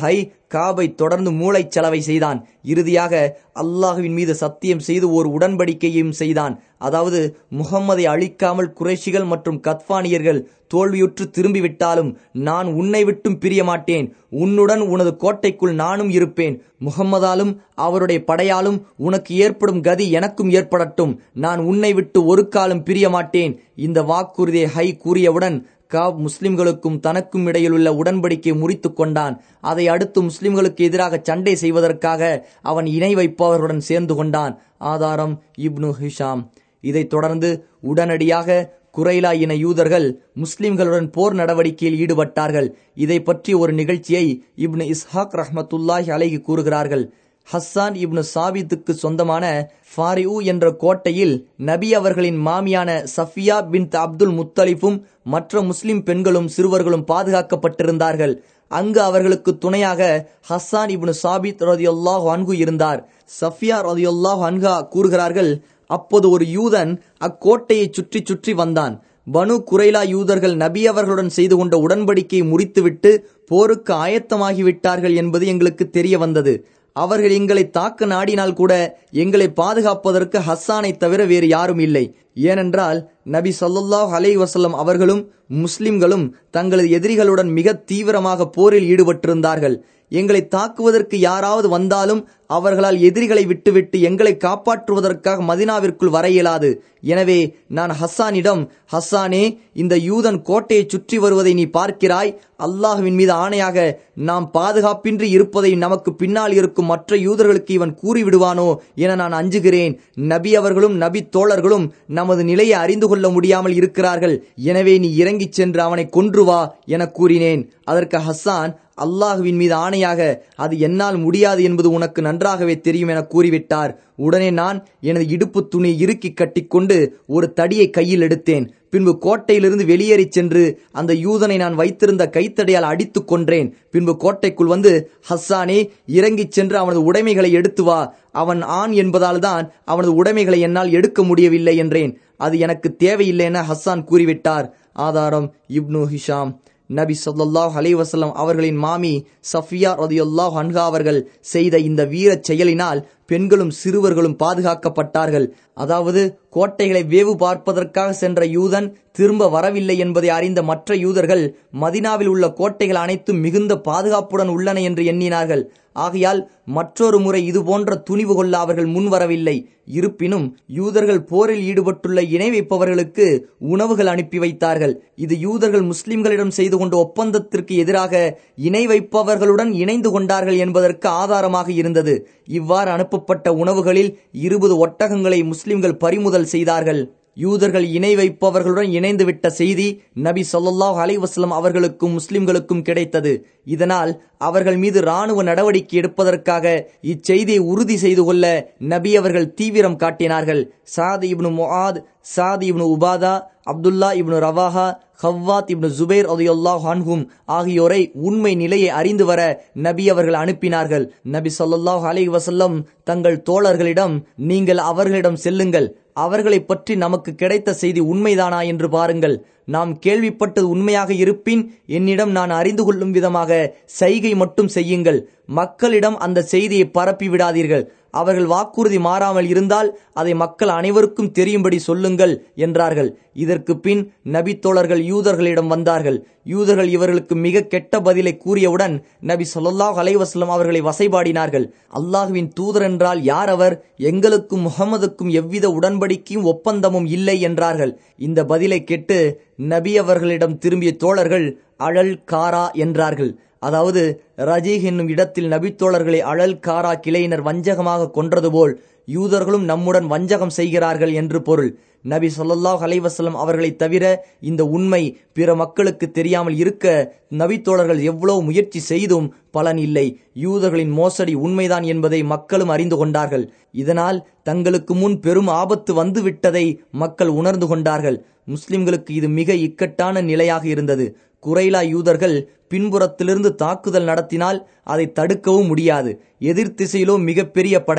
காபை தொடர்ந்து மூளைச்சலவை செய்தான் இறுதியாக அல்லாஹுவின் மீது சத்தியம் செய்து ஒரு உடன்படிக்கையையும் செய்தான் அதாவது முகம்மதை அழிக்காமல் குறைஷிகள் மற்றும் கத்பானியர்கள் தோல்வியுற்று திரும்பிவிட்டாலும் நான் உன்னை விட்டும் பிரிய மாட்டேன் உன்னுடன் உனது கோட்டைக்குள் நானும் இருப்பேன் முகம்மதாலும் அவருடைய படையாலும் உனக்கு ஏற்படும் கதி எனக்கும் ஏற்படட்டும் நான் உன்னை விட்டு ஒரு காலம் பிரிய மாட்டேன் இந்த வாக்குறுதியை ஹை கூறியவுடன் காப் முஸ்லிம்களுக்கும் தனக்கும் இடையிலுள்ள உடன்படிக்கை முறித்து கொண்டான் அதை அடுத்து முஸ்லிம்களுக்கு எதிராக சண்டை செய்வதற்காக அவன் இணை வைப்பவர்களுடன் சேர்ந்து கொண்டான் ஆதாரம் இப்னு ஹிஷாம் இதைத் தொடர்ந்து உடனடியாக குரைலா இன யூதர்கள் முஸ்லிம்களுடன் போர் நடவடிக்கையில் ஈடுபட்டார்கள் இதை பற்றி ஒரு நிகழ்ச்சியை இப்னு இஸ்ஹாக் ரஹ்மத்துல்லாஹி அலைஹி கூறுகிறார்கள் ஹஸ்ஸான் இப்னு சாபித்துக்கு சொந்தமான ஃபாரியூ என்ற கோட்டையில் நபி அவர்களின் மாமியான சஃபியா பின் அப்துல் முத்தலிஃபும் மற்ற முஸ்லிம் பெண்களும் சிறுவர்களும் பாதுகாக்கப்பட்டிருந்தார்கள் அங்கு அவர்களுக்கு துணையாக ஹஸ்ஸான் இப்னு சாபித் ரதியுல்லாஹ் அன்கு இருந்தார் சஃபியா ரதியுல்லாஹ் அன்ஹா கூறுகிறார்கள் அப்போது ஒரு யூதன் அக்கோட்டையை சுற்றி சுற்றி வந்தான் பனு குரைலா யூதர்கள் நபி அவர்களுடன் செய்து கொண்ட உடன்படிக்கையை முறித்துவிட்டு போருக்கு ஆயத்தமாகிவிட்டார்கள் என்பது எங்களுக்கு தெரிய வந்தது அவர்கள் எங்களை தாக்க நாடினால் கூட எங்களை பாதுகாப்பதற்கு ஹஸ்ஸானை தவிர வேறு யாரும் இல்லை ஏனென்றால் நபி சொல்லாஹ் அலை வசல்லம் அவர்களும் முஸ்லிம்களும் தங்களது எதிரிகளுடன் மிக தீவிரமாக போரில் ஈடுபட்டிருந்தார்கள் எங்களை தாக்குவதற்கு யாராவது வந்தாலும் அவர்களால் எதிரிகளை விட்டுவிட்டு எங்களை காப்பாற்றுவதற்காக மதினாவிற்குள் வர இயலாது எனவே நான் ஹஸ்ஸானிடம் ஹஸ்ஸானே இந்த யூதன் கோட்டையை சுற்றி வருவதை நீ பார்க்கிறாய் அல்லாஹுவின் மீது ஆணையாக நாம் பாதுகாப்பின்றி இருப்பதை நமக்கு பின்னால் இருக்கும் மற்ற யூதர்களுக்கு இவன் கூறிவிடுவானோ என நான் அஞ்சுகிறேன் நபி அவர்களும் நபி தோழர்களும் நமது நிலையை அறிந்து கொள்ள முடியாமல் இருக்கிறார்கள் எனவே நீ இறங்கிச் சென்று அவனை கொன்று வா என கூறினேன் அதற்கு ஹஸ்ஸான் அல்லாஹுவின் மீது ஆணையாக அது என்னால் முடியாது என்பது உனக்கு நன்றாகவே தெரியும் என கூறிவிட்டார் உடனே நான் எனது இடுப்பு துணி இறுக்கி கட்டிக்கொண்டு ஒரு தடியை கையில் எடுத்தேன் பின்பு கோட்டையிலிருந்து வெளியேறிச் சென்று அந்த யூதனை நான் வைத்திருந்த கைத்தடையால் அடித்து கொன்றேன் பின்பு கோட்டைக்குள் வந்து ஹஸ்ஸானே இறங்கிச் சென்று அவனது உடைமைகளை எடுத்து வா அவன் ஆண் என்பதால் தான் அவனது உடைமைகளை என்னால் எடுக்க முடியவில்லை என்றேன் அது எனக்கு தேவையில்லை என ஹஸ்ஸான் கூறிவிட்டார் ஆதாரம் இப்னு ஹிஷாம் நபி சொல்லாஹ் அலைவசல்லம் அவர்களின் மாமி சஃபியா ரதியுல்லாஹ் அன்ஹா அவர்கள் செய்த இந்த வீரச் செயலினால் பெண்களும் சிறுவர்களும் பாதுகாக்கப்பட்டார்கள் அதாவது கோட்டைகளை வேவு பார்ப்பதற்காக சென்ற யூதன் திரும்ப வரவில்லை என்பதை அறிந்த மற்ற யூதர்கள் மதினாவில் உள்ள கோட்டைகள் அனைத்தும் மிகுந்த பாதுகாப்புடன் உள்ளன என்று எண்ணினார்கள் ஆகையால் மற்றொரு முறை இதுபோன்ற துணிவு கொள்ள அவர்கள் முன்வரவில்லை இருப்பினும் யூதர்கள் போரில் ஈடுபட்டுள்ள இணை வைப்பவர்களுக்கு உணவுகள் அனுப்பி வைத்தார்கள் இது யூதர்கள் முஸ்லிம்களிடம் செய்து கொண்ட ஒப்பந்தத்திற்கு எதிராக இணை வைப்பவர்களுடன் இணைந்து கொண்டார்கள் என்பதற்கு ஆதாரமாக இருந்தது இவ்வாறு அனுப்பப்பட்ட உணவுகளில் இருபது ஒட்டகங்களை முஸ்லிம்கள் பறிமுதல் செய்தார்கள் யூதர்கள் இணை வைப்பவர்களுடன் இணைந்துவிட்ட செய்தி நபி சொல்லாஹ் அலைவாஸ்லம் அவர்களுக்கும் முஸ்லிம்களுக்கும் கிடைத்தது இதனால் அவர்கள் மீது ராணுவ நடவடிக்கை எடுப்பதற்காக இச்செய்தியை உறுதி செய்து கொள்ள நபி அவர்கள் தீவிரம் காட்டினார்கள் சாத் இப்னு முஆத் சாத் இப்னு உபாதா அப்துல்லா இப்னு ரவாஹா ஹவ்வாத் இப்னு ஜுபைர் அதையொல்லாஹ் ஹான்ஹும் ஆகியோரை உண்மை நிலையை அறிந்து வர நபி அவர்கள் அனுப்பினார்கள் நபி சொல்லாஹ் அலி வசல்லம் தங்கள் தோழர்களிடம் நீங்கள் அவர்களிடம் செல்லுங்கள் அவர்களை பற்றி நமக்கு கிடைத்த செய்தி உண்மைதானா என்று பாருங்கள் நாம் கேள்விப்பட்டது உண்மையாக இருப்பின் என்னிடம் நான் அறிந்து கொள்ளும் விதமாக சைகை மட்டும் செய்யுங்கள் மக்களிடம் அந்த செய்தியை பரப்பி விடாதீர்கள் அவர்கள் வாக்குறுதி மாறாமல் இருந்தால் அதை மக்கள் அனைவருக்கும் தெரியும்படி சொல்லுங்கள் என்றார்கள் இதற்கு பின் நபி தோழர்கள் யூதர்களிடம் வந்தார்கள் யூதர்கள் இவர்களுக்கு மிக கெட்ட பதிலை கூறியவுடன் நபி சொல்லாஹ் அலைவாஸ்லம் அவர்களை வசைபாடினார்கள் அல்லாஹுவின் தூதர் என்றால் யார் அவர் எங்களுக்கும் முகமதுக்கும் எவ்வித உடன்படிக்கையும் ஒப்பந்தமும் இல்லை என்றார்கள் இந்த பதிலை கேட்டு நபி அவர்களிடம் திரும்பிய தோழர்கள் அழல் காரா என்றார்கள் அதாவது ரஜீஹ் என்னும் இடத்தில் நபித்தோழர்களை அழல் காரா கிளையினர் வஞ்சகமாக கொன்றது போல் யூதர்களும் நம்முடன் வஞ்சகம் செய்கிறார்கள் என்று பொருள் நபி சொல்லாஹ் அலைவசலம் அவர்களை தவிர இந்த உண்மை பிற மக்களுக்கு தெரியாமல் இருக்க நபித்தோழர்கள் எவ்வளவு முயற்சி செய்தும் பலன் இல்லை யூதர்களின் மோசடி உண்மைதான் என்பதை மக்களும் அறிந்து கொண்டார்கள் இதனால் தங்களுக்கு முன் பெரும் ஆபத்து வந்துவிட்டதை மக்கள் உணர்ந்து கொண்டார்கள் முஸ்லிம்களுக்கு இது மிக இக்கட்டான நிலையாக இருந்தது குறைலா யூதர்கள் பின்புறத்திலிருந்து தாக்குதல் நடத்தினால் அதை தடுக்கவும் முடியாது எதிர் திசையிலோ மிகப்பெரிய படை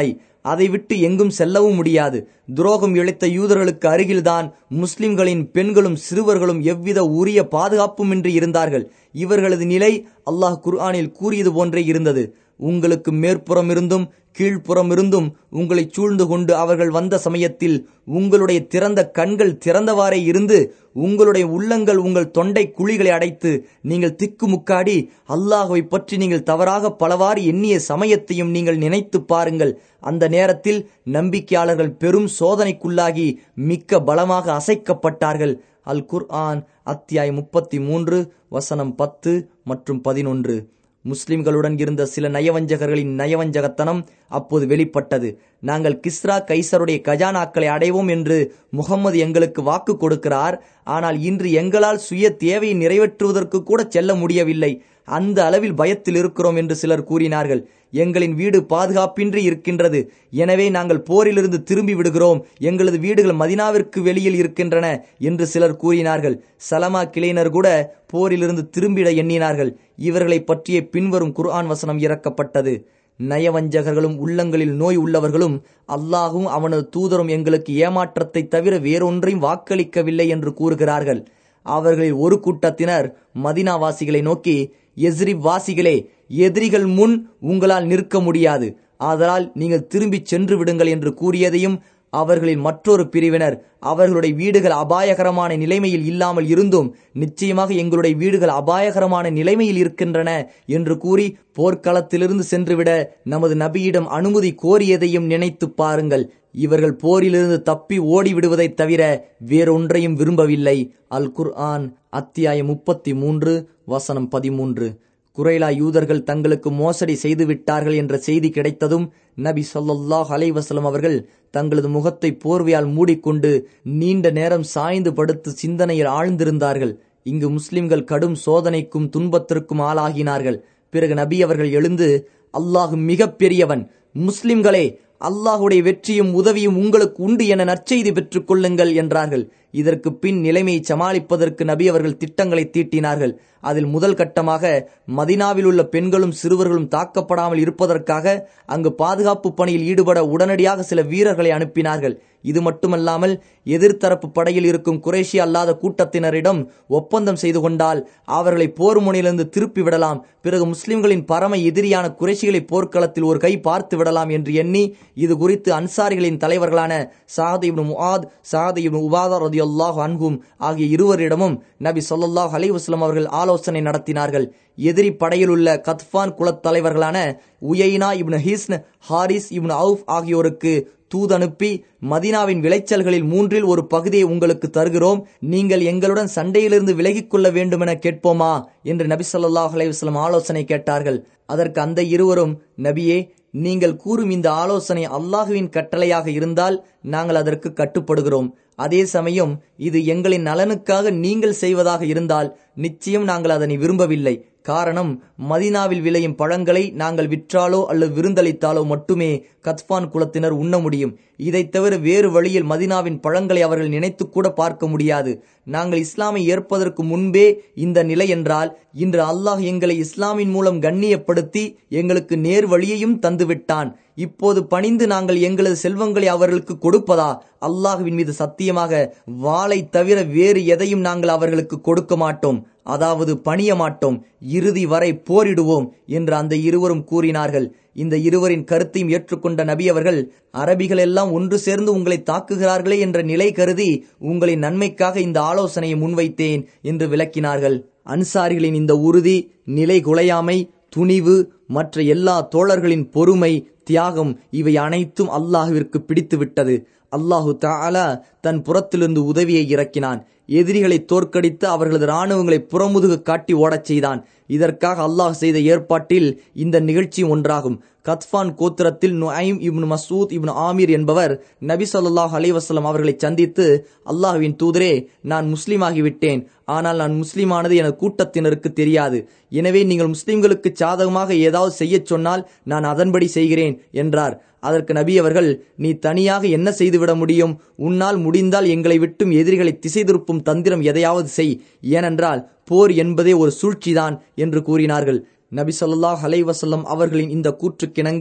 அதை விட்டு எங்கும் செல்லவும் முடியாது துரோகம் இழைத்த யூதர்களுக்கு அருகில்தான் முஸ்லிம்களின் பெண்களும் சிறுவர்களும் எவ்வித உரிய பாதுகாப்புமின்றி இருந்தார்கள் இவர்களது நிலை அல்லாஹ் குர்ஆனில் கூறியது போன்றே இருந்தது உங்களுக்கு மேற்புறம் இருந்தும் கீழ்ப்புறம் இருந்தும் உங்களை சூழ்ந்து கொண்டு அவர்கள் வந்த சமயத்தில் உங்களுடைய திறந்த கண்கள் திறந்தவாறே இருந்து உங்களுடைய உள்ளங்கள் உங்கள் தொண்டை குழிகளை அடைத்து நீங்கள் திக்கு முக்காடி அல்லாஹை பற்றி நீங்கள் தவறாக பலவாறு எண்ணிய சமயத்தையும் நீங்கள் நினைத்து பாருங்கள் அந்த நேரத்தில் நம்பிக்கையாளர்கள் பெரும் சோதனைக்குள்ளாகி மிக்க பலமாக அசைக்கப்பட்டார்கள் அல் குர்ஆன் அத்தியாய் முப்பத்தி மூன்று வசனம் பத்து மற்றும் பதினொன்று முஸ்லிம்களுடன் இருந்த சில நயவஞ்சகர்களின் நயவஞ்சகத்தனம் அப்போது வெளிப்பட்டது நாங்கள் கிஸ்ரா கைசருடைய கஜானாக்களை அடைவோம் என்று முகம்மது எங்களுக்கு வாக்கு கொடுக்கிறார் ஆனால் இன்று எங்களால் சுய தேவையை நிறைவேற்றுவதற்கு கூட செல்ல முடியவில்லை அந்த அளவில் பயத்தில் இருக்கிறோம் என்று சிலர் கூறினார்கள் எங்களின் வீடு பாதுகாப்பின்றி இருக்கின்றது எனவே நாங்கள் போரிலிருந்து திரும்பி விடுகிறோம் எங்களது வீடுகள் மதினாவிற்கு வெளியில் இருக்கின்றன என்று சிலர் கூறினார்கள் சலமா கிளையினர் கூட போரிலிருந்து திரும்பிட எண்ணினார்கள் இவர்களை பற்றிய பின்வரும் குர்ஆன் வசனம் இறக்கப்பட்டது நயவஞ்சகர்களும் உள்ளங்களில் நோய் உள்ளவர்களும் அல்லாஹும் அவனது தூதரும் எங்களுக்கு ஏமாற்றத்தை தவிர வேறொன்றையும் வாக்களிக்கவில்லை என்று கூறுகிறார்கள் அவர்களில் ஒரு கூட்டத்தினர் மதினாவாசிகளை நோக்கி எஸ்ரிப் வாசிகளே எதிரிகள் முன் உங்களால் நிற்க முடியாது ஆதலால் நீங்கள் திரும்பிச் சென்று விடுங்கள் என்று கூறியதையும் அவர்களின் மற்றொரு பிரிவினர் அவர்களுடைய வீடுகள் அபாயகரமான நிலைமையில் இல்லாமல் இருந்தும் நிச்சயமாக எங்களுடைய வீடுகள் அபாயகரமான நிலைமையில் இருக்கின்றன என்று கூறி போர்க்களத்திலிருந்து சென்றுவிட நமது நபியிடம் அனுமதி கோரியதையும் நினைத்து பாருங்கள் இவர்கள் போரிலிருந்து தப்பி ஓடிவிடுவதைத் தவிர வேறொன்றையும் விரும்பவில்லை அல் குர்ஆன் அத்தியாயம் முப்பத்தி மூன்று வசனம் பதிமூன்று குறைலா யூதர்கள் தங்களுக்கு மோசடி செய்து விட்டார்கள் என்ற செய்தி கிடைத்ததும் நபி சொல்லாஹ் அலைவசலம் அவர்கள் தங்களது முகத்தை போர்வையால் மூடிக்கொண்டு நீண்ட நேரம் சாய்ந்து படுத்து சிந்தனையில் ஆழ்ந்திருந்தார்கள் இங்கு முஸ்லிம்கள் கடும் சோதனைக்கும் துன்பத்திற்கும் ஆளாகினார்கள் பிறகு நபி அவர்கள் எழுந்து அல்லாஹ் மிக பெரியவன் முஸ்லிம்களே அல்லாஹுடைய வெற்றியும் உதவியும் உங்களுக்கு உண்டு என நற்செய்தி பெற்றுக் கொள்ளுங்கள் என்றார்கள் இதற்கு பின் நிலைமையை சமாளிப்பதற்கு நபி அவர்கள் திட்டங்களை தீட்டினார்கள் அதில் முதல் கட்டமாக மதினாவில் உள்ள பெண்களும் சிறுவர்களும் தாக்கப்படாமல் இருப்பதற்காக அங்கு பாதுகாப்பு பணியில் ஈடுபட உடனடியாக சில வீரர்களை அனுப்பினார்கள் இது மட்டுமல்லாமல் எதிர்த்தரப்பு படையில் இருக்கும் குரேஷி அல்லாத கூட்டத்தினரிடம் ஒப்பந்தம் செய்து கொண்டால் அவர்களை போர் முனையிலிருந்து திருப்பி விடலாம் பிறகு முஸ்லிம்களின் பரம எதிரியான குறைஷிகளை போர்க்களத்தில் ஒரு கை பார்த்து விடலாம் என்று எண்ணி இது குறித்து அன்சாரிகளின் தலைவர்களான சாத் இப்னு முஆத் சாத் இப்னு உபாதா ரதியுல்லாஹ் அன்ஹும் ஆகிய இருவரிடமும் நபி சொல்லாஹ் அலைவாஸ்லம் அவர்கள் ஆலோசனை நடத்தினார்கள் எதிரி படையில் உள்ள கத்பான் குலத் தலைவர்களான Uyaynah ibn Hisn Harith ibn Awf ஆகியோருக்கு தூதனுப்பி மதினாவின் விளைச்சல்களில் மூன்றில் ஒரு பகுதியை உங்களுக்கு தருகிறோம் நீங்கள் எங்களுடன் சண்டையிலிருந்து விலகிக் கொள்ள வேண்டுமென கேட்போமா என்று நபி சொல்லாஹ் அலைவாஸ்லம் ஆலோசனை கேட்டார்கள் அதற்கு அந்த இருவரும் நபியே நீங்கள் கூறும் இந்த ஆலோசனை அல்லாஹுவின் கட்டளையாக இருந்தால் நாங்கள் அதற்கு கட்டுப்படுகிறோம் அதே சமயம் இது எங்களின் நலனுக்காக நீங்கள் செய்வதாக இருந்தால் நிச்சயம் நாங்கள் அதனை விரும்பவில்லை காரணம் மதினாவில் விளையும் பழங்களை நாங்கள் விற்றாலோ அல்லது விருந்தளித்தாலோ மட்டுமே கத்பான் குலத்தினர் உண்ண முடியும் இதைத் தவிர வேறு வழியில் மதினாவின் பழங்களை அவர்கள் நினைத்து கூட பார்க்க முடியாது நாங்கள் இஸ்லாமை ஏற்பதற்கு முன்பே இந்த நிலை என்றால் இன்று அல்லாஹ் எங்களை இஸ்லாமின் மூலம் கண்ணியப்படுத்தி எங்களுக்கு நேர் வழியையும் தந்துவிட்டான் இப்போது பணிந்து நாங்கள் எங்களது செல்வங்களை அவர்களுக்கு கொடுப்பதா அல்லாஹுவின் மீது சத்தியமாக வாளை தவிர வேறு எதையும் நாங்கள் அவர்களுக்கு கொடுக்க மாட்டோம் அதாவது பணிய மாட்டோம் இறுதி வரை போரிடுவோம் என்று அந்த இருவரும் கூறினார்கள் இந்த இருவரின் கருத்தையும் ஏற்றுக்கொண்ட நபி அவர்கள் அரபிகள் எல்லாம் ஒன்று சேர்ந்து உங்களை தாக்குகிறார்களே என்ற நிலை கருதி உங்களின் நன்மைக்காக இந்த ஆலோசனையை முன்வைத்தேன் என்று விளக்கினார்கள் அன்சாரிகளின் இந்த உறுதி நிலை குலையாமை துணிவு மற்ற எல்லா தோழர்களின் பொறுமை தியாகம் இவை அனைத்தும் அல்லாஹுவிற்கு பிடித்துவிட்டது அல்லாஹு தாலா தன் புறத்திலிருந்து உதவியை இறக்கினான் எதிரிகளை தோற்கடித்து அவர்களது இராணுவங்களை புறமுதுகு காட்டி ஓடச் செய்தான் இதற்காக அல்லாஹ் செய்த ஏற்பாட்டில் இந்த நிகழ்ச்சி ஒன்றாகும் கத்பான் கோத்திரத்தில் நுஐம் இப்னு மசூத் இப்னு ஆமீர் என்பவர் நபி சொல்லாஹ் அலைவாஸ்லம் அவர்களை சந்தித்து அல்லாஹுவின் தூதரே நான் முஸ்லீமாகிவிட்டேன் ஆனால் நான் முஸ்லீமானது என கூட்டத்தினருக்கு தெரியாது எனவே நீங்கள் முஸ்லிம்களுக்கு சாதகமாக ஏதாவது செய்யச் சொன்னால் நான் அதன்படி செய்கிறேன் என்றார் அதற்கு நபி அவர்கள் நீ தனியாக என்ன செய்துவிட முடியும் உன்னால் முடிந்தால் எங்களை விட்டும் எதிரிகளை திசை திருப்பும் தந்திரம் எதையாவது செய் ஏனென்றால் போர் என்பதே ஒரு சூழ்ச்சிதான் என்று கூறினார்கள் நபி சொல்லாஹ் அலைவசல்லம் அவர்களின் இந்த கூற்றுக்கிணங்க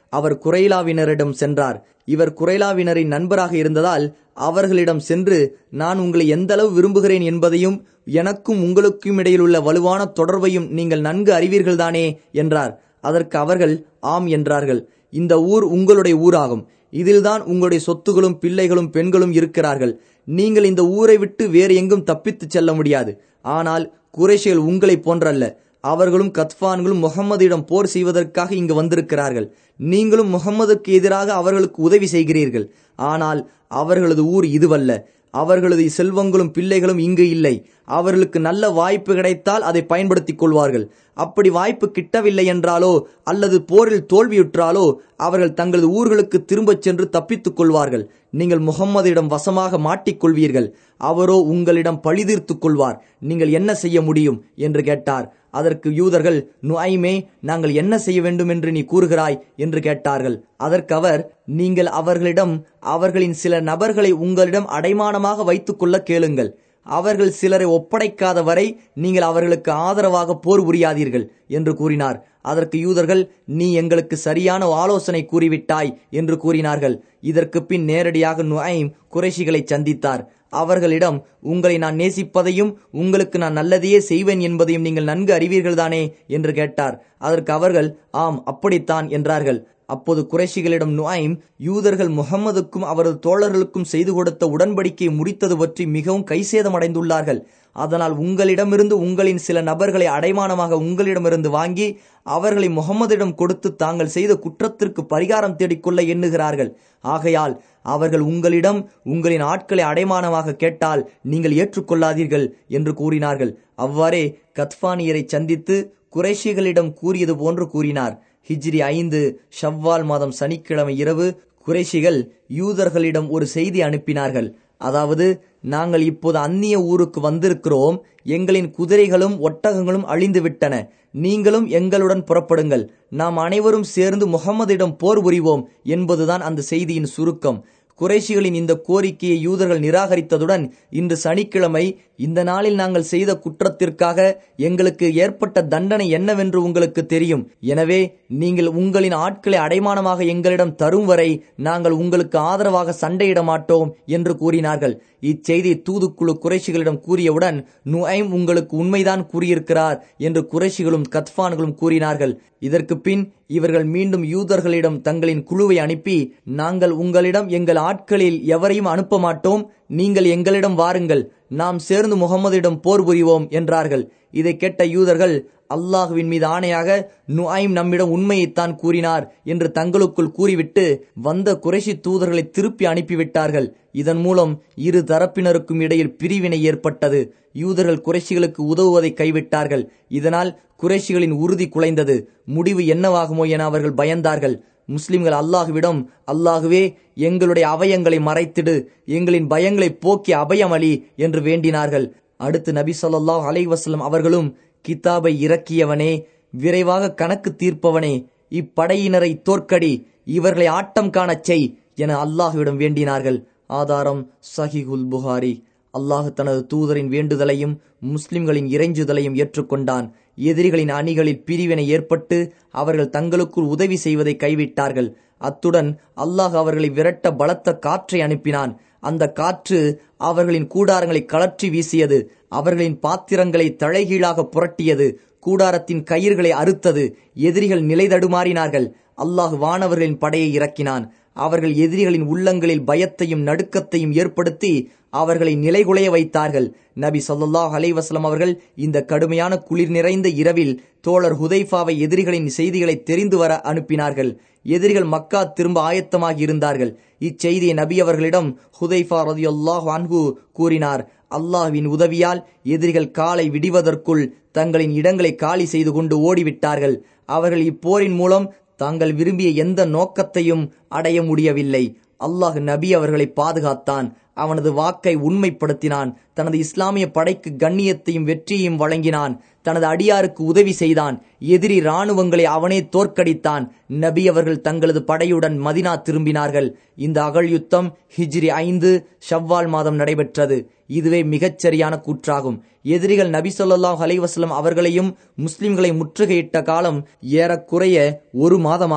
அவர் குறைலாவினரிடம் சென்றார் இவர் குறைலாவினரின் நண்பராக இருந்ததால் அவர்களிடம் சென்று நான் உங்களை எந்த அளவு விரும்புகிறேன் என்பதையும் எனக்கும் உங்களுக்கும் இடையில் உள்ள வலுவான தொடர்பையும் நீங்கள் நன்கு அறிவீர்கள்தானே என்றார் அதற்கு அவர்கள் ஆம் என்றார்கள் இந்த ஊர் உங்களுடைய ஊராகும் இதில்தான் உங்களுடைய சொத்துகளும் பிள்ளைகளும் பெண்களும் இருக்கிறார்கள் நீங்கள் இந்த ஊரை விட்டு வேறு எங்கும் தப்பித்துச் செல்ல முடியாது ஆனால் குறைஷிகள் உங்களைப் போன்றல்ல அவர்களும் கத்பான்களும் முகம்மதிடம் போர் செய்வதற்காக இங்கு வந்திருக்கிறார்கள் நீங்களும் முகம்மதுக்கு எதிராக அவர்களுக்கு உதவி செய்கிறீர்கள் ஆனால் அவர்களது ஊர் இதுவல்ல அவர்களது செல்வங்களும் பிள்ளைகளும் இங்கு இல்லை அவர்களுக்கு நல்ல வாய்ப்பு கிடைத்தால் அதை பயன்படுத்திக் கொள்வார்கள் அப்படி வாய்ப்பு கிட்டவில்லை என்றாலோ அல்லது போரில் தோல்வியுற்றாலோ அவர்கள் தங்களது ஊர்களுக்கு திரும்பச் சென்று தப்பித்துக் கொள்வார்கள் நீங்கள் முகம்மதிடம் வசமாக மாட்டிக்கொள்வீர்கள் அவரோ உங்களிடம் பழிதீர்த்துக் கொள்வார் நீங்கள் என்ன செய்ய முடியும் என்று கேட்டார் அதற்கு யூதர்கள் நுஐமே நாங்கள் என்ன செய்ய வேண்டும் என்று நீ கூறுகிறாய் என்று கேட்டார்கள் அதற்கு அவர் நீங்கள் அவர்களிடம் அவர்களின் சில நபர்களை உங்களிடம் அடைமானமாக வைத்துக் கொள்ள கேளுங்கள் அவர்கள் சிலரை ஒப்படைக்காத வரை நீங்கள் அவர்களுக்கு ஆதரவாக போர் புரியாதீர்கள் என்று கூறினார் அதற்கு யூதர்கள் நீ எங்களுக்கு சரியான ஆலோசனை கூறிவிட்டாய் என்று கூறினார்கள் இதற்கு பின் நேரடியாக நுஐம் குறைஷிகளை சந்தித்தார் அவர்களிடம் உங்களை நான் நேசிப்பதையும் உங்களுக்கு நான் நல்லதையே செய்வேன் என்பதையும் நீங்கள் நன்கு அறிவீர்கள்தானே என்று கேட்டார் அதற்கு அவர்கள் ஆம் அப்படித்தான் என்றார்கள் அப்போது குறைஷிகளிடம் நுஐம் யூதர்கள் முகம்மதுக்கும் அவரது தோழர்களுக்கும் செய்து கொடுத்த உடன்படிக்கையை முடித்தது பற்றி மிகவும் கைசேதமடைந்துள்ளார்கள் அதனால் உங்களிடமிருந்து உங்களின் சில நபர்களை அடைமானமாக உங்களிடமிருந்து வாங்கி அவர்களை முகம்மதிடம் கொடுத்து தாங்கள் செய்த குற்றத்திற்கு பரிகாரம் தேடிக்கொள்ள எண்ணுகிறார்கள் ஆகையால் அவர்கள் உங்களிடம் உங்களின் ஆட்களை அடைமானமாக கேட்டால் நீங்கள் ஏற்றுக்கொள்ளாதீர்கள் என்று கூறினார்கள் அவ்வாறே கத்பானியரை சந்தித்து குறைஷிகளிடம் கூறியது போன்று கூறினார் ஹிஜ்ரி ஐந்து ஷவ்வால் மாதம் சனிக்கிழமை இரவு குறைஷிகள் யூதர்களிடம் ஒரு செய்தி அனுப்பினார்கள் அதாவது நாங்கள் இப்போது அந்நிய ஊருக்கு வந்திருக்கிறோம் எங்களின் குதிரைகளும் ஒட்டகங்களும் அழிந்து விட்டன நீங்களும் எங்களுடன் புறப்படுங்கள் நாம் அனைவரும் சேர்ந்து முகம்மதிடம் போர் புரிவோம் என்பதுதான் அந்த செய்தியின் சுருக்கம் குறைஷிகளின் இந்த கோரிக்கையை யூதர்கள் நிராகரித்ததுடன் இன்று சனிக்கிழமை இந்த நாளில் நாங்கள் செய்த குற்றத்திற்காக எங்களுக்கு ஏற்பட்ட தண்டனை என்னவென்று உங்களுக்கு தெரியும் எனவே நீங்கள் உங்களின் ஆட்களை அடைமானமாக எங்களிடம் தரும் வரை நாங்கள் உங்களுக்கு ஆதரவாக சண்டையிட மாட்டோம் என்று கூறினார்கள் இச்செய்தி தூதுக்குழு குறைஷிகளிடம் கூறியவுடன் நுஐம் உங்களுக்கு உண்மைதான் கூறியிருக்கிறார் என்று குறைஷிகளும் கத்பான்களும் கூறினார்கள் இதற்கு பின் இவர்கள் மீண்டும் யூதர்களிடம் தங்களின் குழுவை அனுப்பி நாங்கள் உங்களிடம் எங்கள் ஆட்களில் எவரையும் அனுப்ப மாட்டோம் நீங்கள் எங்களிடம் வாருங்கள் நாம் சேர்ந்து முகமதிடம் போர் புரிவோம் என்றார்கள் இதை கேட்ட யூதர்கள் அல்லாஹுவின் மீது ஆணையாக நுஐம் நம்மிடம் உண்மையைத்தான் கூறினார் என்று தங்களுக்குள் கூறிவிட்டு வந்த குறைஷி தூதர்களை திருப்பி அனுப்பிவிட்டார்கள் இதன் மூலம் இரு தரப்பினருக்கும் இடையில் பிரிவினை ஏற்பட்டது யூதர்கள் குறைஷிகளுக்கு உதவுவதை கைவிட்டார்கள் இதனால் குறைஷிகளின் உறுதி குலைந்தது முடிவு என்னவாகுமோ என அவர்கள் பயந்தார்கள் முஸ்லிம்கள் அல்லாஹுவிடம் அல்லாஹுவே எங்களுடைய அவயங்களை மறைத்திடு எங்களின் பயங்களை போக்கி அபயமளி என்று வேண்டினார்கள் அடுத்து நபி சொல்லாஹ் அலைவசலம் அவர்களும் கிதாபை இறக்கியவனே விரைவாக கணக்கு தீர்ப்பவனே இப்படையினரை தோற்கடி இவர்களை ஆட்டம் காணச் செய் என அல்லாஹுவிடம் வேண்டினார்கள் ஆதாரம் சஹிகுல் புகாரி அல்லாஹு தனது தூதரின் வேண்டுதலையும் முஸ்லிம்களின் இறைஞ்சுதலையும் ஏற்றுக்கொண்டான் எதிரிகளின் அணிகளில் பிரிவினை ஏற்பட்டு அவர்கள் தங்களுக்குள் உதவி செய்வதை கைவிட்டார்கள் அத்துடன் அல்லாஹ் அவர்களை விரட்ட பலத்த காற்றை அனுப்பினான் அந்த காற்று அவர்களின் கூடாரங்களை கலற்றி வீசியது அவர்களின் பாத்திரங்களை தலைகீழாக புரட்டியது கூடாரத்தின் கயிர்களை அறுத்தது எதிரிகள் நிலை தடுமாறினார்கள் அல்லாஹ் வானவர்களின் படையை இறக்கினான் அவர்கள் எதிரிகளின் உள்ளங்களில் பயத்தையும் நடுக்கத்தையும் ஏற்படுத்தி அவர்களை நிலைகுலைய வைத்தார்கள் நபி சொல்லாஹ் அலைவாஸ்லம் அவர்கள் இந்த கடுமையான குளிர் நிறைந்த இரவில் தோழர் ஹுதைஃபாவை எதிரிகளின் செய்திகளை தெரிந்து வர அனுப்பினார்கள் எதிரிகள் மக்கா திரும்ப ஆயத்தமாகி இருந்தார்கள் இச்செய்தியை நபி அவர்களிடம் ஹுதைஃபா ரதியுல்லாஹ் அன்ஹு கூறினார் அல்லாஹ்வின் உதவியால் எதிரிகள் காலை விடிவதற்குள் தங்களின் இடங்களை காலி செய்து கொண்டு ஓடிவிட்டார்கள் அவர்கள் இப்போரின் மூலம் தாங்கள் விரும்பிய எந்த நோக்கத்தையும் அடைய முடியவில்லை அல்லாஹ் நபி அவர்களை பாதுகாத்தான் அவனது வாக்கை உண்மைப்படுத்தினான் தனது இஸ்லாமிய படைக்கு கண்ணியத்தையும் வெற்றியையும் வழங்கினான் தனது அடியாருக்கு உதவி செய்தான் எதிரி இராணுவங்களை அவனே தோற்கடித்தான் நபி அவர்கள் தங்களது படையுடன் மதினா திரும்பினார்கள் இந்த அகழ் யுத்தம் ஹிஜ்ரி ஐந்து ஷவ்வால் மாதம் நடைபெற்றது இதுவே மிகச்சரியான கூற்றாகும் எதிரிகள் நபி சொல்லாஹ் அலைவாஸ்லம் அவர்களையும் முஸ்லிம்களை முற்றுகையிட்ட காலம் ஏறக்குறைய ஒரு மாதமாகும்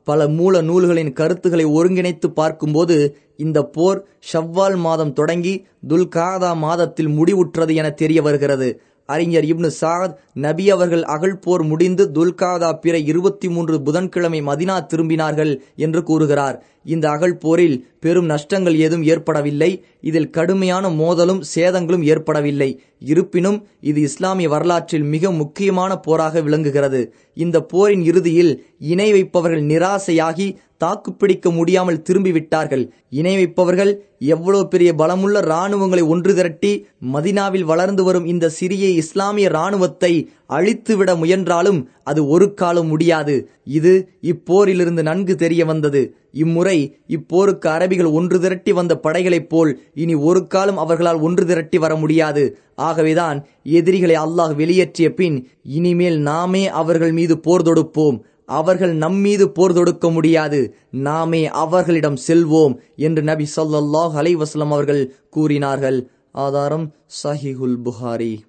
பல மூல நூல்களின் கருத்துக்களை ஒருங்கிணைத்து பார்க்கும்போது இந்த போர் ஷவ்வால் மாதம் தொடங்கி துல்காதா மாதத்தில் முடிவுற்றது என தெரிய வருகிறது அறிஞர் இப்னு சாத் நபி அவர்கள் அகழ் போர் முடிந்து துல்காதா பிற இருபத்தி மூன்று புதன்கிழமை மதினா திரும்பினார்கள் என்று கூறுகிறார் இந்த அகழ் போரில் பெரும் நஷ்டங்கள் ஏதும் ஏற்படவில்லை இதில் கடுமையான மோதலும் சேதங்களும் ஏற்படவில்லை இருப்பினும் இது இஸ்லாமிய வரலாற்றில் மிக முக்கியமான போராக விளங்குகிறது இந்த போரின் இறுதியில் இணை வைப்பவர்கள் நிராசையாகி தாக்குப்பிடிக்க முடியாமல் திரும்பிவிட்டார்கள் இணை வைப்பவர்கள் எவ்வளவு பெரிய பலமுள்ள இராணுவங்களை ஒன்று திரட்டி மதினாவில் வளர்ந்து வரும் இந்த சிறிய இஸ்லாமிய இராணுவத்தை அழித்துவிட முயன்றாலும் அது ஒரு காலம் முடியாது இது இப்போரிலிருந்து நன்கு தெரிய வந்தது இம்முறை இப்போருக்கு அரபிகள் ஒன்று திரட்டி வந்த படைகளைப் போல் இனி ஒரு காலம் அவர்களால் ஒன்று திரட்டி வர முடியாது ஆகவேதான் எதிரிகளை அல்லாஹ் வெளியேற்றிய பின் இனிமேல் நாமே அவர்கள் மீது போர் தொடுப்போம் அவர்கள் நம்மீது போர் தொடுக்க முடியாது நாமே அவர்களிடம் செல்வோம் என்று நபி சொல்லாஹ் அலைவாஸ்லம் அவர்கள் கூறினார்கள் ஆதாரம் சஹிஹுல் புகாரி